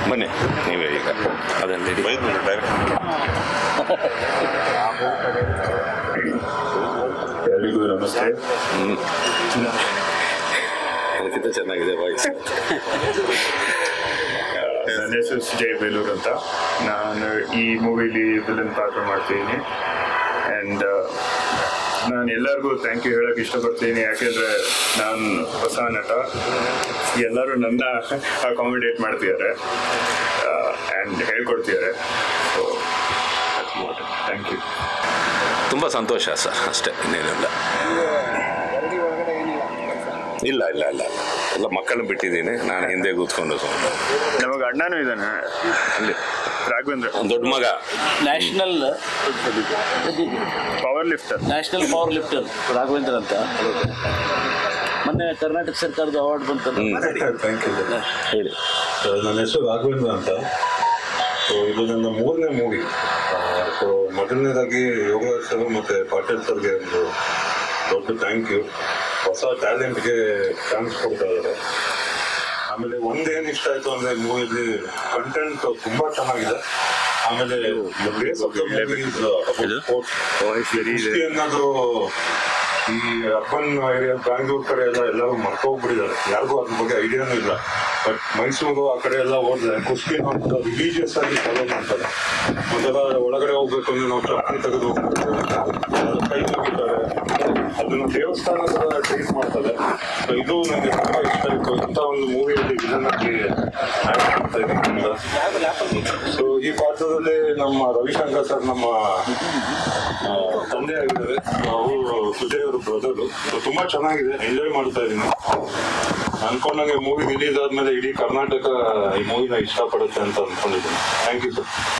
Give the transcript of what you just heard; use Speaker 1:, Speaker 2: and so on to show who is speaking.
Speaker 1: ಬನ್ನಿ ನೀವೇ ಈಗ ಅದನ್ನ ಇಡಿ
Speaker 2: ಎಲ್ರಿಗೂ ನಮಸ್ತೆ
Speaker 1: ಹ್ಮ್. ಅದಕ್ಕಿಂತ ಚೆನ್ನಾಗಿದೆ ವಾಯ್ಸ್
Speaker 2: ನನ್ನ ಹೆಸರು ಸುಜಯ್ ಬೇಲೂರ್ ಅಂತ ನಾನು ಈ ಮೂವಿಲಿ ವಿಲನ್ ಪಾತ್ರ ಮಾಡ್ತಿದ್ದೀನಿ ಆ್ಯಂಡ್ ನಾನು ಎಲ್ಲರಿಗೂ ಥ್ಯಾಂಕ್ ಯು ಹೇಳೋಕೆ ಇಷ್ಟಪಡ್ತೀನಿ ಯಾಕೆಂದರೆ ನಾನು ಹೊಸ ನಟ ಎಲ್ಲರೂ ನನ್ನ ಅಕಾಮಿಡೇಟ್ ಮಾಡ್ತಿದ್ದಾರೆ ಆ್ಯಂಡ್ ಹೇಳ್ಕೊಡ್ತಿದ್ದಾರೆ ಸೊ ಥ್ಯಾಂಕ್ ಯು
Speaker 1: ತುಂಬ ಸಂತೋಷ ಸರ್ ಅಷ್ಟೇ ಇನ್ನೇನಿಲ್ಲ ಇಲ್ಲ ಇಲ್ಲ ಇಲ್ಲ ಎಲ್ಲ ಮಕ್ಕಳನ್ನ ಬಿಟ್ಟಿದ್ದೀನಿ ನಾನು ಹಿಂದೆ ಕೂತ್ಕೊಂಡು ಸುಮ್ಮನೆ
Speaker 2: ನಮಗೆ ಅಣ್ಣನೂ ಇದ್ದಾನೆ
Speaker 1: ಅಲ್ಲಿ
Speaker 2: ರಾಘವೇಂದ್ರ
Speaker 1: ಒಂದು ದೊಡ್ಡ ಮಗ
Speaker 3: national
Speaker 2: power lifter
Speaker 3: national power lifter Raghavendra ಅಂತ ಮೊನ್ನೆ ಕರ್ನಾಟಕ ಸರ್ಕಾರದ ಅವಾರ್ಡ್ ಬಂತಲ್ಲ
Speaker 4: ಥ್ಯಾಂಕ್ ಯು
Speaker 1: ಹೇಳಿ
Speaker 4: ನನ್ನ ಹೆಸರು ರಾಘವೇಂದ್ರ ಅಂತ ಸೊ ಇದು ನನ್ನ ಮೂರನೇ ಮೂವಿ ಸೊ ಮೊದಲನೇದಾಗಿ ಯೋಗರಾಜ್ ಸರ್ ಮತ್ತೆ ಪಾಟೀಲ್ ಸರ್ಗೆ ಒಂದು ದೊಡ್ಡ ಥ್ಯಾಂಕ್ ಯು ಹೊಸ ಟ್ಯಾಲೆಂಟ್ಗೆ ಚಾನ್ಸ್ ಕೊಡ್ತಾ ಇದ್ದಾರೆ ಆಮೇಲೆ ಒಂದೇನು ಇಷ್ಟ ಆಯ್ತು ಅಂದ್ರೆ ಮೂವಿಲಿ ಕಂಟೆಂಟ್ ತುಂಬಾ ಚೆನ್ನಾಗಿದೆ ಆಮೇಲೆ the base of the movie is about sports. ಕುಸ್ತಿ ಅನ್ನೋದು ಈ ಅರ್ಬನ್ ಏರಿಯಾ ಬ್ಯಾಂಗ್ಳೂರ್ ಕಡೆ ಎಲ್ಲ ಎಲ್ಲರೂ ಮರ್ತೋಗ್ಬಿಟ್ಟಿದ್ದಾರೆ ಯಾರಿಗೂ ಅದ್ರ ಬಗ್ಗೆ ಐಡಿಯಾನೂ ಇಲ್ಲ ಬಟ್ ಮೈಸೂರು ಆ ಕಡೆ ಎಲ್ಲ ಹೋದ್ರೆ ಕುಸ್ತಿ ಒಂದು ರಿಲೀಜಿಯಸ್ ಆಗಿ ಫಾಲೋ ಮಾಡ್ತಾರೆ ಒಂಥರ ಒಳಗಡೆ ಹೋಗ್ಬೇಕು ಅಂದ್ರೆ ನಾವು ಚಪ್ಪಲಿ ತೆಗೆದು ಹೋಗ್ಬೇಕು ಕೈ ಮುಗಿತಾರೆ ಅದನ್ನ ದೇವಸ್ಥಾನ ತರ ಟ್ರೀಟ್ ಮಾಡ್ತಾರೆ So ಇದು ನನಗೆ ತುಂಬಾ ಇಷ್ಟ ಆಯ್ತು ಇಂಥ ಒಂದು ಮೂವಿಯಲ್ಲಿ ವಿಲನ್ ಆಗಿ act ಮಾಡ್ತಾ ಇದ್ದೀನಿ ಸೊ ಈ ಪಾತ್ರದಲ್ಲಿ ನಮ್ಮ ರವಿಶಂಕರ್ ಸರ್ ನಮ್ಮ ಆ, ತಂದೆ ಆಗಿದ್ದಾರೆ ಅವರು ಸುಜಯ್ ಅವರು ಬ್ರದರು ತುಂಬಾ ಚೆನ್ನಾಗಿದೆ ಎಂಜಾಯ್ ಮಾಡ್ತಾ ಇದ್ದೀನಿ ಅನ್ಕೊಂಡಂಗೆ ಮೂವಿ ರಿಲೀಸ್ ಆದ್ಮೇಲೆ ಇಡೀ ಕರ್ನಾಟಕ ಈ ಮೂವಿನ ಇಷ್ಟಪಡುತ್ತೆ ಅಂತ ಅನ್ಕೊಂಡಿದ್ದೀನಿ ಥ್ಯಾಂಕ್ ಯು ಸರ್